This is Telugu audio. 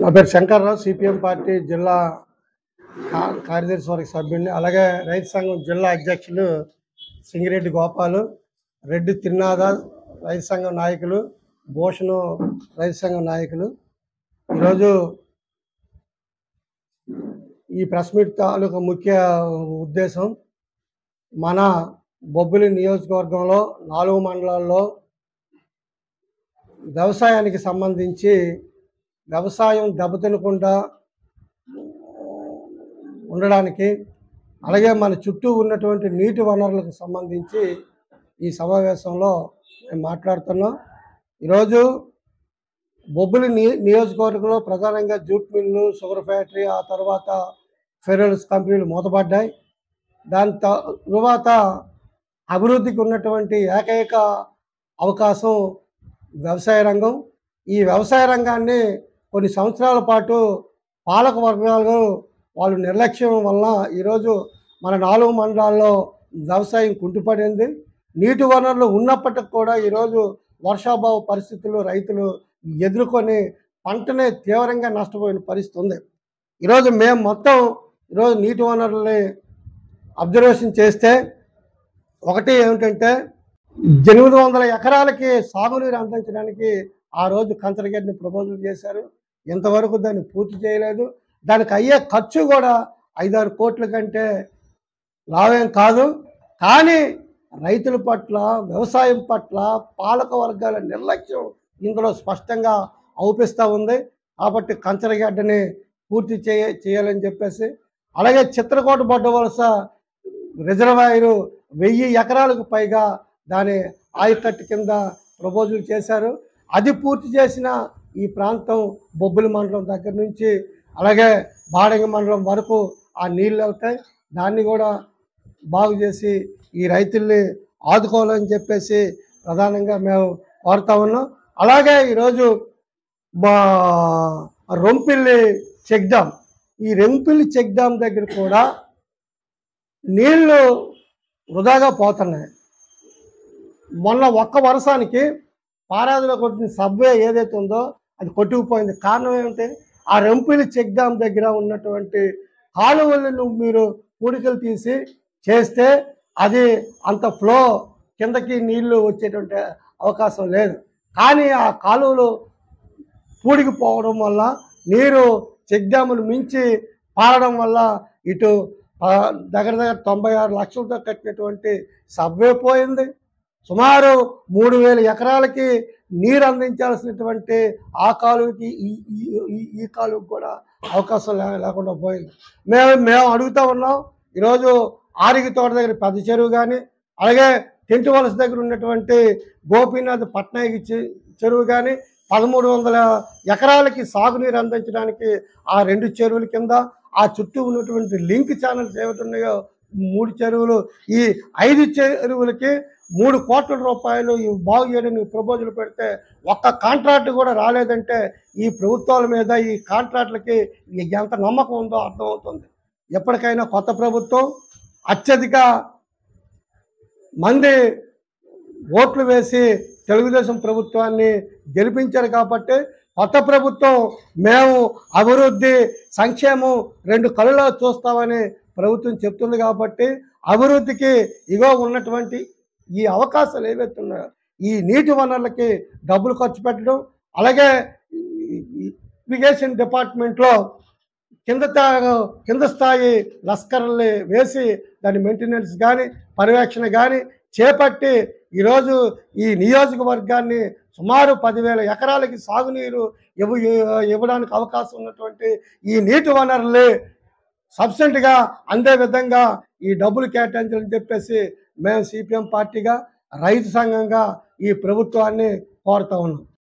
నా పేరు శంకర్రావు సిపిఎం పార్టీ జిల్లా కా- కార్యదర్శి వర్గ సభ్యుడిని అలాగే రైతు సంఘం జిల్లా అధ్యక్షులు సింగిరెడ్డి గోపాలు రెడ్డి తిన్నాద రైతు సంఘం నాయకులు భూషణు రైతు సంఘం నాయకులు ఈరోజు ఈ ప్రెస్ మీట్ తాలూకా ముఖ్య ఉద్దేశం మన బొబ్బిలి నియోజకవర్గంలో నాలుగు మండలాల్లో వ్యవసాయానికి సంబంధించి వ్యవసాయం దెబ్బతినకుండా ఉండడానికి అలాగే మన చుట్టూ ఉన్నటువంటి నీటి వనరులకు సంబంధించి ఈ సమావేశంలో మేము మాట్లాడుతున్నాం ఈరోజు బొబ్బిలి ని నియోజకవర్గంలో ప్రధానంగా జూట్ మిల్లు షుగర్ ఫ్యాక్టరీ ఆ తర్వాత ఫెరల్స్ కంపెనీలు మూతపడ్డాయి దాని తరువాత అభివృద్ధికి ఉన్నటువంటి ఏకైక అవకాశం వ్యవసాయ రంగం ఈ వ్యవసాయ రంగాన్ని కొన్ని సంవత్సరాల పాటు పాలక వర్గాలు వాళ్ళు నిర్లక్ష్యం వల్ల ఈరోజు మన నాలుగు మండలాల్లో వ్యవసాయం కుంటుపడింది నీటి వనరులు ఉన్నప్పటికి కూడా ఈరోజు వర్షాభావ పరిస్థితులు రైతులు ఎదుర్కొని పంటనే తీవ్రంగా నష్టపోయిన పరిస్థితి ఉంది ఈరోజు మేము మొత్తం ఈరోజు నీటి వనరుల్ని అబ్జర్వేషన్ చేస్తే ఒకటి ఏమిటంటే ఎనిమిది వందల ఎకరాలకి సాగునీరు అందించడానికి ఆ రోజు కంచరగడ్డిని ప్రపోజల్ చేశారు ఇంతవరకు దాన్ని పూర్తి చేయలేదు దానికి అయ్యే ఖర్చు కూడా ఐదారు కోట్ల కంటే లాభం కాదు కానీ రైతుల పట్ల వ్యవసాయం పట్ల పాలక వర్గాల నిర్లక్ష్యం ఇందులో స్పష్టంగా అవుపిస్తూ ఉంది కాబట్టి కంచరగడ్డని పూర్తి చేయ చేయాలని చెప్పేసి అలాగే చిత్రకోట బొడ్డ వలస రిజర్వాయరు వెయ్యి ఎకరాలకు పైగా దాని ఆయకట్టు కింద ప్రపోజల్ చేశారు అది పూర్తి చేసిన ఈ ప్రాంతం బొబ్బిలి మండలం దగ్గర నుంచి అలాగే బాడంగ మండలం వరకు ఆ నీళ్ళు వెళ్తాయి దాన్ని కూడా బాగు చేసి ఈ రైతుల్ని ఆదుకోవాలని చెప్పేసి ప్రధానంగా మేము కోరుతా ఉన్నాం అలాగే ఈరోజు మా రొంపిల్లి చెక్ డ్యామ్ ఈ రొంపిల్లి చెక్ డ్యామ్ దగ్గర కూడా నీళ్లు వృధాగా పోతున్నాయి మొన్న ఒక్క వర్షానికి పారాదిలో కొట్టిన సబ్వే ఏదైతే ఉందో అది కొట్టుకుపోయింది కారణం ఏమిటి ఆ రెంపిలి చెక్ డ్యామ్ దగ్గర ఉన్నటువంటి కాలువలను మీరు పూడికలు తీసి చేస్తే అది అంత ఫ్లో కిందకి నీళ్లు వచ్చేటువంటి అవకాశం లేదు కానీ ఆ కాలువలు పూడికిపోవడం వల్ల నీరు చెక్ డ్యాములు మించి పారడం వల్ల ఇటు ఆ, దగ్గర దగ్గర తొంభై ఆరు లక్షలతో కట్టినటువంటి సబ్వే పోయింది సుమారు మూడు వేల ఎకరాలకి నీరు అందించాల్సినటువంటి ఆ కాలువకి ఈ ఈ- ఈ- ఈ కాలువకి కూడా అవకాశం లే- లేకుండా పోయింది మేము మేము అడుగుతా ఉన్నాం ఈరోజు ఆరిగి తోట దగ్గర పెద్ద చెరువు కానీ అలాగే టెంట్ వలస దగ్గర ఉన్నటువంటి గోపీనాథ్ పట్నాయకి చె- చెరువు కానీ పదమూడు వందల ఎకరాలకి సాగునీరు అందించడానికి ఆ రెండు చెరువుల కింద ఆ చుట్టూ ఉన్నటువంటి లింక్ ఛానల్స్ ఏమిటి ఉన్నాయో మూడు చెరువులు ఈ ఐదు చెరువులకి మూడు కోట్ల రూపాయలు ఇవి బాగు చేయడానికి ప్రపోజల్ పెడితే ఒక్క కాంట్రాక్ట్ కూడా రాలేదంటే ఈ ప్రభుత్వాల మీద ఈ కాంట్రాక్టులకి ఎంత నమ్మకం ఉందో అర్థమవుతుంది ఎప్పటికైనా కొత్త ప్రభుత్వం అత్యధిక మంది ఓట్లు వేసి తెలుగుదేశం ప్రభుత్వాన్ని గెలిపించారు కాబట్టి కొత్త ప్రభుత్వం మేము అభివృద్ధి సంక్షేమం రెండు కళ్ళలో చూస్తామని ప్రభుత్వం చెప్తుంది కాబట్టి అభివృద్ధికి ఇగో ఉన్నటువంటి ఈ అవకాశాలు ఏవైతే ఉన్నాయో ఈ నీటి వనరులకి డబ్బులు ఖర్చు పెట్టడం అలాగే ఇరిగేషన్ డిపార్ట్మెంట్లో కింద తా- కింద స్థాయి లస్కర్ని వేసి దాని మెయింటెనెన్స్ కానీ పర్యవేక్షణ కానీ చేపట్టి ఈరోజు ఈ నియోజకవర్గాన్ని సుమారు పదివేల ఎకరాలకి సాగునీరు ఇవ్వ ఇవ్వడానికి అవకాశం ఉన్నటువంటి ఈ నీటి వనరులు సబ్సిడెంట్గా అందే విధంగా ఈ డబ్బులు కేటాయించాలని చెప్పేసి మేము సిపిఎం పార్టీగా రైతు సంఘంగా ఈ ప్రభుత్వాన్ని కోరుతా ఉన్నాం